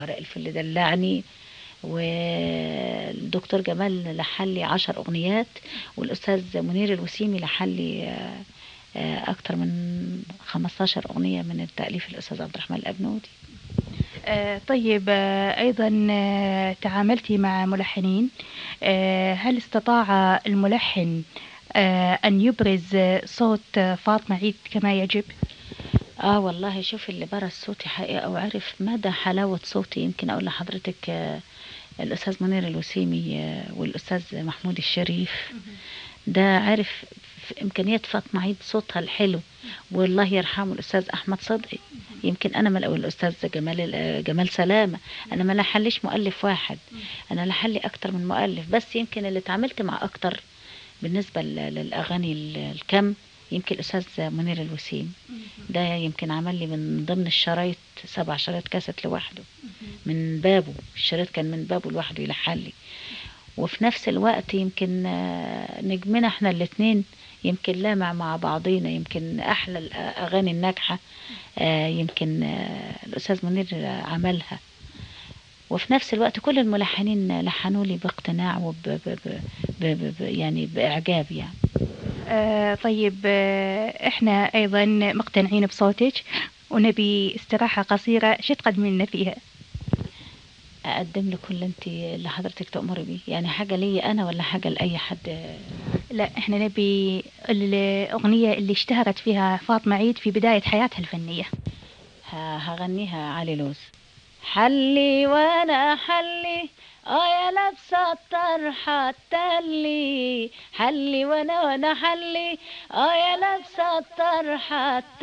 ورق الفل دلعني والدكتور جمال لحن لي عشر أغنيات والأستاذ منير الوسيمي لحن لي آه، آه، أكتر من 15 أغنية من التأليف الأستاذ عبد الرحمن الأبنودي آه، طيب آه، أيضا آه، تعاملتي مع ملحنين آه، هل استطاع الملحن آه، أن يبرز آه، صوت آه، فاطمة عيد كما يجب؟ اه والله شوف اللي برز صوتي حقيقة او عرف مدى حلاوة صوتي يمكن اقول لحضرتك آه، الاستاذ منير الوسيمي آه، والاستاذ محمود الشريف ده عرف في امكانيات فاطمة عيد صوتها الحلو والله يرحمه الاستاذ احمد صدقي يمكن انا ما الاستاذ جمال آه، جمال سلامة انا ما لحلش مؤلف واحد انا لحلي اكتر من مؤلف بس يمكن اللي اتعاملت مع اكتر بالنسبة ل- للاغاني ال- الكم يمكن الاستاذ منير الوسيم ده يمكن عمل لي من ضمن الشرايط سبع شرايط كاسيت لوحده من بابه الشريط كان من بابه لوحده يلحن لي وفي نفس الوقت يمكن آه، نجمنا احنا الاتنين يمكن لامع مع بعضينا يمكن احلى الاغاني الناجحه آه، يمكن آه، الاستاذ منير آه، عملها وفي نفس الوقت كل الملحنين لحنوا لي باقتناع وب ب ب ب ب ب يعني باعجاب يعني آه، طيب آه، احنا أيضا مقتنعين بصوتك ونبي استراحة قصيرة شو تقدمي لنا فيها؟ اقدم لك كل انت اللي حضرتك تأمري بيه يعني حاجه ليا انا ولا حاجه لاي حد لا احنا نبي الأغنية اللي اشتهرت فيها فاطمة عيد في بداية حياتها الفنية ه- هغنيها علي لوز حلي وانا حلي اه يا لابسه الطرحه التلي حلي وانا وانا حلي اه يا لابسه الطرحه